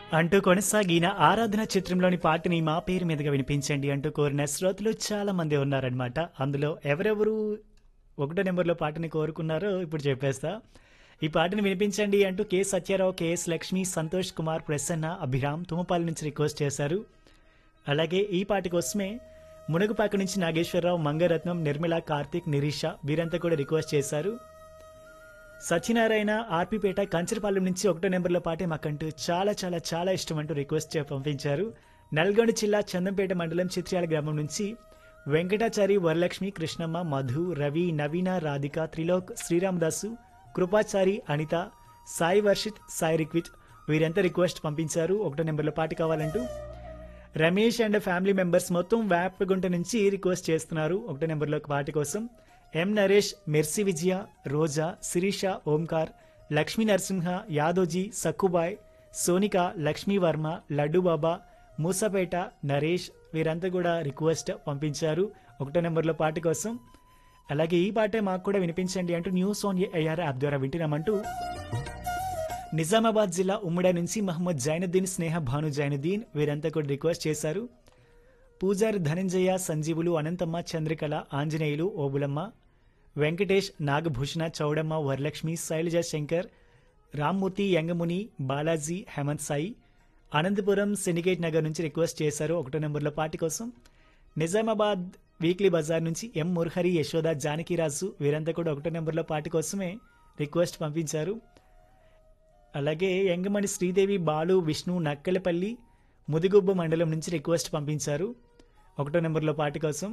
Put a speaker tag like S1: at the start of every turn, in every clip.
S1: అంటూ కొనసాగిన ఆరాధన చిత్రంలోని పాటని మా పేరు మీదుగా వినిపించండి అంటూ కోరిన శ్రోతలు చాలా మంది ఉన్నారనమాట అందులో ఎవరెవరు ఒకటో నెంబర్లో పాటని కోరుకున్నారో ఇప్పుడు చెప్పేస్తా ఈ పాటని వినిపించండి అంటూ కె సత్యారావు కెఎస్ లక్ష్మి సంతోష్ కుమార్ ప్రసన్న అభిరామ్ తుమ్మపాలి నుంచి రిక్వెస్ట్ చేశారు అలాగే ఈ పాట కోసమే మునగుపాక నుంచి నాగేశ్వరరావు మంగరత్నం నిర్మల కార్తీక్ నిరీష వీరంతా కూడా రిక్వెస్ట్ చేశారు సత్యనారాయణ ఆర్పీపేట కంచరపాలెం నుంచి ఒకటో నెంబర్లో పాటే మాకంటూ చాలా చాలా చాలా ఇష్టం అంటూ రిక్వెస్ట్ చే పంపించారు నల్గొండ జిల్లా చందంపేట మండలం చిత్ర్యాల గ్రామం నుంచి వెంకటాచారి వరలక్ష్మి కృష్ణమ్మ మధు రవి నవీన రాధిక త్రిలోక్ శ్రీరామదాసు కృపాచారి అనిత సాయి వర్షిత్ సాయి రిక్విట్ వీరంతా రిక్వెస్ట్ పంపించారు ఒకటో నెంబర్లో పాట కావాలంటూ రమేష్ అండ్ ఫ్యామిలీ మెంబర్స్ మొత్తం వ్యాపగుంట నుంచి రిక్వెస్ట్ చేస్తున్నారు ఒకటో నెంబర్లో పాట కోసం ఎం నరేష్ మెర్సీ విజయ రోజా శిరీష ఓంకార్ లక్ష్మీ నరసింహ యాదోజీ సక్కుబాయ్ సోనిక లక్ష్మీ వర్మ లడ్డు బాబా మూసపేట నరేష్ వీరంతా కూడా రిక్వెస్ట్ పంపించారు ఒకటో నెంబర్లో పాట కోసం అలాగే ఈ పాటే మాకు కూడా వినిపించండి అంటూ న్యూస్ ఆన్ ఏఆర్ యాప్ ద్వారా వింటున్నామంటూ నిజామాబాద్ జిల్లా ఉమ్మడి నుంచి మహమ్మద్ జైనుద్దీన్ స్నేహ భాను జైనుద్దీన్ వీరంతా కూడా రిక్వెస్ట్ చేశారు పూజారి ధనంజయ సంజీవులు అనంతమ్మ చంద్రికళ ఆంజనేయులు ఓబులమ్మ వెంకటేష్ నాగభూషణ చౌడమ్మ వరలక్ష్మి శైలజ శంకర్ రామ్మూర్తి యంగముని బాలాజీ హేమంత్ సాయి అనంతపురం సిండికేట్ నగర్ నుంచి రిక్వెస్ట్ చేశారు ఒకటో నెంబర్లో పార్టీ కోసం నిజామాబాద్ వీక్లీ బజార్ నుంచి ఎం మురహరి యశోద జానకిరాజు వీరంతా కూడా ఒకటో నెంబర్లో పార్టీ కోసమే రిక్వెస్ట్ పంపించారు అలాగే యంగమణి శ్రీదేవి బాలు విష్ణు నక్కలపల్లి ముదిగుబ్బ మండలం నుంచి రిక్వెస్ట్ పంపించారు ఒకటో నెంబర్లో పాట కోసం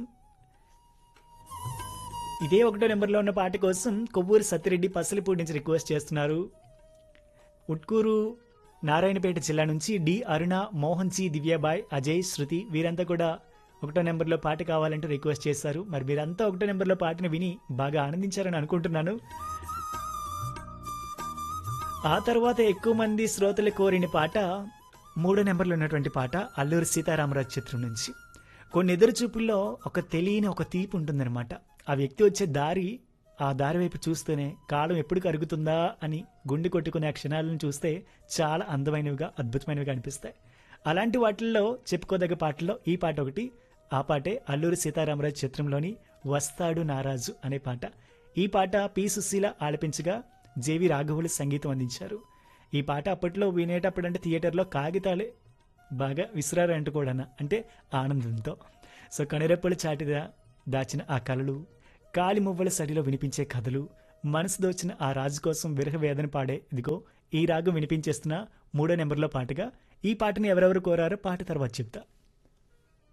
S1: ఇదే ఒకటో నెంబర్లో ఉన్న పాట కోసం కొవ్వూరు సత్యరెడ్డి పసలిపూడి నుంచి రిక్వెస్ట్ చేస్తున్నారు ఉట్కూరు నారాయణపేట జిల్లా నుంచి డి అరుణ మోహన్ జీ దివ్యాబాయ్ అజయ్ శృతి వీరంతా కూడా ఒకటో నెంబర్లో పాట కావాలంటూ రిక్వెస్ట్ చేశారు మరి వీరంతా ఒకటో నెంబర్లో పాటను విని బాగా ఆనందించారని అనుకుంటున్నాను ఆ తర్వాత ఎక్కువ మంది శ్రోతలు కోరిన పాట మూడో నెంబర్లో ఉన్నటువంటి పాట అల్లూరి సీతారామరాజు చిత్రం నుంచి కొన్ని ఎదురు చూపుల్లో ఒక తెలియని ఒక తీపి ఉంటుందన్నమాట ఆ వ్యక్తి వచ్చే దారి ఆ దారి వైపు చూస్తేనే కాలం ఎప్పుడు కరుగుతుందా అని గుండె కొట్టుకునే ఆ క్షణాలను చూస్తే చాలా అందమైనవిగా అద్భుతమైనవిగా అనిపిస్తాయి అలాంటి వాటిల్లో చెప్పుకోదగ్గ పాటల్లో ఈ పాట ఒకటి ఆ పాటే అల్లూరి సీతారామరాజు చిత్రంలోని వస్తాడు నారాజు అనే పాట ఈ పాట పి సుశీల ఆలపించగా జేవి రాఘవులు సంగీతం అందించారు ఈ పాట అప్పట్లో వినేటప్పుడు అంటే థియేటర్లో కాగితాలే బాగా విసిరారంటూ కూడా అంటే ఆనందంతో సో కనురెప్పలు చాటిగా దాచిన ఆ కళలు కాలి మువ్వల సడిలో వినిపించే కథలు మనసు దోచిన ఆ రాజు కోసం విరహ వేదన పాడే ఇదిగో ఈ రాగం వినిపించేస్తున్న మూడో నెంబర్లో పాటగా ఈ పాటని ఎవరెవరు కోరారో పాట తర్వాత చెప్తా